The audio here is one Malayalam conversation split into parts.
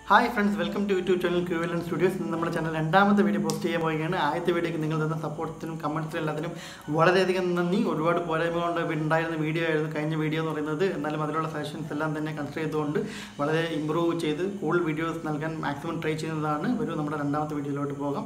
hi friends welcome to YouTube channel ക്യൂവലൻ സ്റ്റുഡിയോസ് ഇന്ന് നമ്മുടെ ചാനൽ രണ്ടാമത്തെ വീഡിയോ പോസ്റ്റ് ചെയ്യാൻ പോവുകയാണ് ആദ്യത്തെ വീഡിയോക്ക് നിങ്ങൾ തന്ന സപ്പോർട്ടിനും കമൻസിനും എല്ലാത്തിനും വളരെയധികം നന്ദി ഒരുപാട് പോരായ്മ കൊണ്ട് ഉണ്ടായിരുന്ന വീഡിയോ ആയിരുന്നു കഴിഞ്ഞ വീഡിയോ എന്ന് പറയുന്നത് എന്നാലും അതിലുള്ള സജഷൻസ് എല്ലാം തന്നെ കൺസിഡർ ചെയ്തുകൊണ്ട് വളരെ ഇമ്പ്രൂവ് ചെയ്ത് കൂടുതൽ വീഡിയോസ് നൽകാൻ മാക്സിമം ട്രൈ ചെയ്യുന്നതാണ് ഒരു നമ്മുടെ രണ്ടാമത്തെ വീഡിയോയിലോട്ട് പോകാം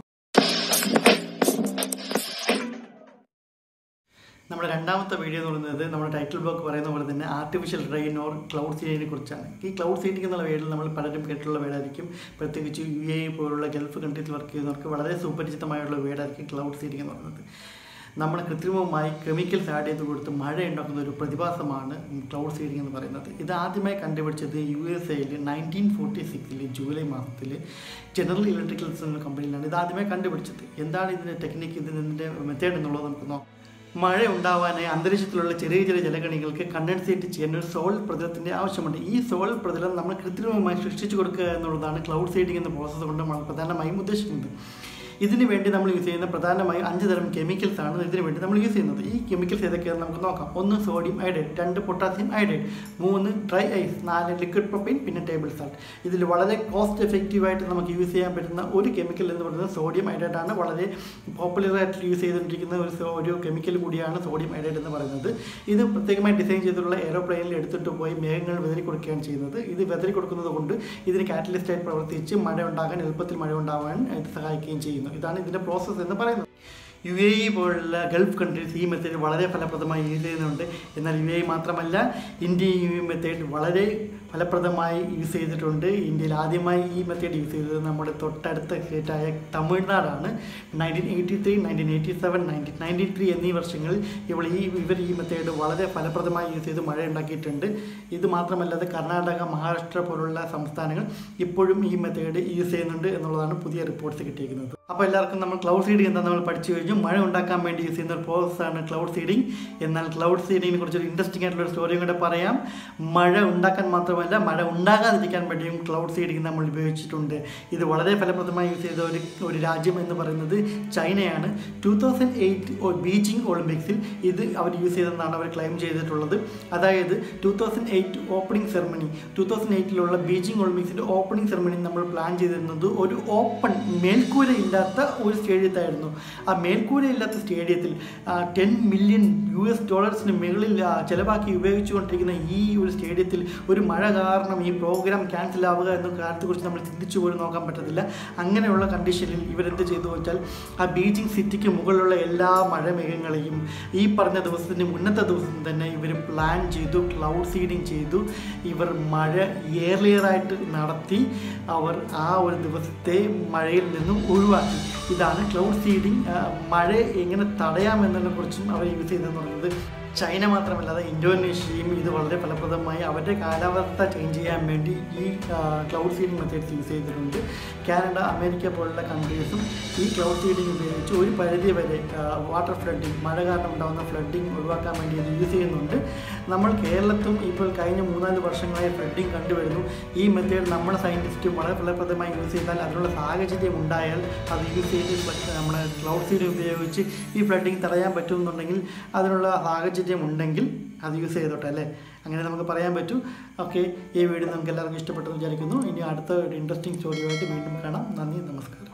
നമ്മുടെ രണ്ടാമത്തെ വീഡിയോ എന്ന് പറയുന്നത് നമ്മുടെ ടൈറ്റിൽ ബ്ലോക്ക് പറയുന്ന പോലെ തന്നെ ആർട്ടിഫിഷ്യൽ റെയിൻ ഓർ ക്ലൗഡ് സീഡിനെ കുറിച്ചാണ് ഈ ക്ലൗഡ് സീഡിംഗ് എന്നുള്ള വേർഡിൽ നമ്മൾ പലരും കേട്ടിട്ടുള്ള വേർഡായിരിക്കും പ്രത്യേകിച്ച് യു എ പോലുള്ള ഗൾഫ് കൺട്രീസിൽ വർക്ക് ചെയ്യുന്നവർക്ക് വളരെ സുപരിചിതമായുള്ള വേർഡായിരിക്കും ക്ലൗഡ് സീഡിംഗ് എന്ന് പറയുന്നത് നമ്മൾ കൃത്രിമമായി കെമിക്കൽസ് ആഡ് ചെയ്ത് കൊടുത്ത് മഴ ഉണ്ടാക്കുന്ന ഒരു പ്രതിഭാസമാണ് ക്ലൗഡ് സീഡിംഗ് എന്ന് പറയുന്നത് ഇത് ആദ്യമായി കണ്ടുപിടിച്ചത് യു എസ് എയിൽ നയൻറ്റീൻ ഫോർട്ടി സിക്സിൽ ജൂലൈ മാസത്തിൽ ജനറൽ ഇലക്ട്രിക്കൽസ് എന്ന കമ്പനിയിലാണ് ഇത് ആദ്യമായി കണ്ടുപിടിച്ചത് എന്താണ് ഇതിൻ്റെ ടെക്നിക്ക് ഇതിൻ്റെ മെത്തേഡ് എന്നുള്ളത് നമുക്ക് നോക്കാം മഴ ഉണ്ടാവാനായി അന്തരീക്ഷത്തിലുള്ള ചെറിയ ചെറിയ ജലകണികൾക്ക് കണ്ടൻസേറ്റ് ചെയ്യാൻ ഒരു സോൾ പ്രതലത്തിൻ്റെ ആവശ്യമുണ്ട് ഈ സോൾ പ്രതലം നമ്മൾ കൃത്രിമമായി സൃഷ്ടിച്ചു കൊടുക്കുക എന്നുള്ളതാണ് ക്ലൗഡ് സീഡിംഗ് എന്ന പ്രോസസ്സ് കൊണ്ട് നമ്മൾ പ്രധാനമായും ഉദ്ദേശിക്കുന്നത് ഇതിന് വേണ്ടി നമ്മൾ യൂസ് ചെയ്യുന്ന പ്രധാനമായും അഞ്ച് തരം കെമിക്കൽസ് ആണ് ഇതിന് വേണ്ടി നമ്മൾ യൂസ് ചെയ്യുന്നത് ഈ കെമിക്കൽസ് ഏതൊക്കെയാണെന്ന് നമുക്ക് നോക്കാം ഒന്ന് സോഡിയം അയഡൈഡ് രണ്ട് പൊട്ടാസ്യം അയഡൈഡ് മൂന്ന് ഡ്രൈ ഐസ് നാല് ലിക്വിഡ് പ്രൊപ്പൈൻ പിന്നെ ടേബിൾ സാൾട്ട് ഇതിൽ വളരെ കോസ്റ്റ് എഫക്റ്റീവായിട്ട് നമുക്ക് യൂസ് ചെയ്യാൻ പറ്റുന്ന ഒരു കെമിക്കൽ എന്ന് പറയുന്നത് സോഡിയം അയഡൈഡ് ആണ് വളരെ പോപ്പുലറായിട്ട് യൂസ് ചെയ്തുകൊണ്ടിരിക്കുന്ന ഒരു സോ- ഒരു കെമിക്കൽ കൂടിയാണ് സോഡിയം അയഡൈഡ് എന്ന് പറയുന്നത് ഇത് പ്രത്യേകമായി ഡിസൈൻ ചെയ്തിട്ടുള്ള എയറോപ്ലെയിനിൽ എടുത്തിട്ട് പോയി മേഘങ്ങൾ വെതറി കൊടുക്കുകയാണ് ചെയ്യുന്നത് ഇത് വെതറി കൊടുക്കുന്നത് കൊണ്ട് ഇതിന് കാറ്റലിസ്റ്റായിട്ട് പ്രവർത്തിച്ച് മഴ ഉണ്ടാകാൻ എളുപ്പത്തിൽ മഴ ഉണ്ടാകാൻ ഇത് സഹായിക്കുകയും ചെയ്യുന്നു ഇതാണ് ഇതിൻ്റെ പ്രോസസ്സ് എന്ന് പറയുന്നത് യു എ ഇ പോലുള്ള ഗൾഫ് കൺട്രീസ് ഈ മെത്തേഡ് വളരെ ഫലപ്രദമായി യൂസ് ചെയ്യുന്നുണ്ട് എന്നാൽ യു എ ഇ മാത്രമല്ല ഇന്ത്യയും ഈ മെത്തേഡ് വളരെ ഫലപ്രദമായി യൂസ് ചെയ്തിട്ടുണ്ട് ഇന്ത്യയിൽ ആദ്യമായി ഈ മെത്തേഡ് യൂസ് ചെയ്തത് നമ്മുടെ തൊട്ടടുത്ത സ്റ്റേറ്റായ തമിഴ്നാടാണ് nineteen eighty three nineteen eighty seven nineteen ninety three എന്നീ വർഷങ്ങളിൽ ഇവൾ ഈ ഇവർ ഈ മെത്തേഡ് വളരെ ഫലപ്രദമായി യൂസ് ചെയ്ത് മഴ ഉണ്ടാക്കിയിട്ടുണ്ട് ഇത് മാത്രമല്ലാതെ കർണാടക മഹാരാഷ്ട്ര പോലുള്ള സംസ്ഥാനങ്ങൾ ഇപ്പോഴും ഈ മെത്തേഡ് യൂസ് ചെയ്യുന്നുണ്ട് എന്നുള്ളതാണ് പുതിയ റിപ്പോർട്ട്സ് കിട്ടിയിരിക്കുന്നത് അപ്പോൾ എല്ലാവർക്കും നമ്മൾ ക്ലൗഡ് സീഡിംഗ് എന്താ നമ്മൾ പഠിച്ചു കഴിഞ്ഞു മഴ ഉണ്ടാക്കാൻ വേണ്ടി യൂസ് ചെയ്യുന്ന ഒരു പ്രോസസ്സാണ് ക്ലൗഡ് സീഡിംഗ് എന്നാൽ ക്ലൗഡ് സീഡിങ്ങിനെ കുറിച്ച് ഒരു ഇൻട്രസ്റ്റിംഗ് ആയിട്ടുള്ള ഒരു സ്റ്റോറിയും കൂടെ പറയാം മഴ ഉണ്ടാക്കാൻ മാത്രമല്ല മഴ ഉണ്ടാകാതിരിക്കാൻ വേണ്ടിയും ക്ലൗഡ് സീഡിംഗ് നമ്മൾ ഉപയോഗിച്ചിട്ടുണ്ട് ഇത് വളരെ ഫലപ്രദമായി യൂസ് ചെയ്ത ഒരു ഒരു രാജ്യം എന്ന് പറയുന്നത് ചൈനയാണ് ടു തൗസൻഡ് എയ്റ്റ് ബീജിംഗ് ഒളിമ്പിക്സിൽ ഇത് അവർ യൂസ് ചെയ്തെന്നാണ് അവർ ക്ലെയിം ചെയ്തിട്ടുള്ളത് അതായത് two thousand eight opening ceremony two thousand എയ്റ്റിലുള്ള ബീജിംഗ് ഒളിമ്പിക്സിൻ്റെ ഓപ്പണിംഗ് സെറമണി നമ്മൾ പ്ലാൻ ചെയ്തിരുന്നത് ഒരു ഓപ്പൺ മേൽക്കൂര ഇല്ലാത്ത ഒരു സ്റ്റേഡിയത്തായിരുന്നു ആ മേൽക്കൂര ഇല്ലാത്ത സ്റ്റേഡിയത്തിൽ ടെൻ മില്യൺ യു എസ് ഡോളേഴ്സിന് മുകളിൽ ആ, ചെലവാക്കി ഉപയോഗിച്ചുകൊണ്ടിരിക്കുന്ന ഈ ഒരു സ്റ്റേഡിയത്തിൽ ഒരു മഴ കാരണം ഈ പ്രോഗ്രാം ക്യാൻസൽ ആവുക എന്ന കാര്യത്തെക്കുറിച്ച് നമ്മൾ ചിന്തിച്ചു പോലും നോക്കാൻ പറ്റത്തില്ല അങ്ങനെയുള്ള കണ്ടീഷനിൽ ഇവരെന്ത് ചെയ്തു വെച്ചാൽ ആ ബീജിംഗ് സിറ്റിക്ക് മുകളിലുള്ള എല്ലാ മഴമേഘങ്ങളെയും ഈ പറഞ്ഞ ദിവസത്തിന് മുന്നത്തെ ദിവസം തന്നെ ഇവർ പ്ലാൻ ചെയ്തു ക്ലൗഡ് സീഡിങ് ചെയ്തു ഇവർ മഴ ഏർലിയറായിട്ട് നടത്തി അവർ ആ ഒരു ദിവസത്തെ മഴയിൽ നിന്നും ഒഴിവാക്കി ഇതാണ് ക്ലൗഡ് സീഡിങ് മഴ എങ്ങനെ തടയാമെന്നതിനെ കുറിച്ചും അവർ യൂസ് ചെയ്തെന്ന് പറയുന്നത് ചൈന മാത്രമല്ലാതെ ഇന്തോനേഷ്യയും ഇത് വളരെ ഫലപ്രദമായി അവരുടെ കാലാവസ്ഥ ചേഞ്ച് ചെയ്യാൻ വേണ്ടി ഈ ക്ലൗഡ് സീഡിംഗ് മെത്തേഡ്സ് യൂസ് ചെയ്തിട്ടുണ്ട് കാനഡ അമേരിക്ക പോലുള്ള കൺട്രീസും ഈ ക്ലൗഡ് സീഡിംഗ് ഉപയോഗിച്ച് ഒരു പരിധി വരെ വാട്ടർ ഫ്ലഡിങ് മഴ കാരണം ഉണ്ടാകുന്ന ഫ്ലഡിങ് ഒഴിവാക്കാൻ വേണ്ടി ഇത് യൂസ് ചെയ്യുന്നുണ്ട് നമ്മൾ കേരളത്തും ഇപ്പോൾ കഴിഞ്ഞ മൂന്നാല് വർഷങ്ങളായി ഫ്ലഡിങ് കണ്ടുവരുന്നു ഈ മെത്തേഡ് നമ്മുടെ സയൻറ്റിസ്റ്റും വളരെ ഫലപ്രദമായി യൂസ് ചെയ്താൽ അതിനുള്ള സാഹചര്യം ഉണ്ടായാൽ അത് യൂസ് ചെയ്ത് നമ്മുടെ ക്ലൗഡ് സീഡിംഗ് ഉപയോഗിച്ച് ഈ ഫ്ലഡിങ് തടയാൻ പറ്റുമെന്നുണ്ടെങ്കിൽ അതിനുള്ള സാഹചര്യം ഉണ്ടെങ്കിൽ അത് യൂസ് ചെയ്തോട്ടെ അല്ലേ അങ്ങനെ നമുക്ക് പറയാൻ പറ്റൂ ഓക്കെ ഈ വീഡിയോ നമുക്ക് എല്ലാവർക്കും ഇഷ്ടപ്പെട്ടെന്ന് വിചാരിക്കുന്നു ഇനി അടുത്ത ഒരു ഇൻട്രസ്റ്റിംഗ് സ്റ്റോറിയുമായിട്ട് വീണ്ടും കാണാം നന്ദി നമസ്കാരം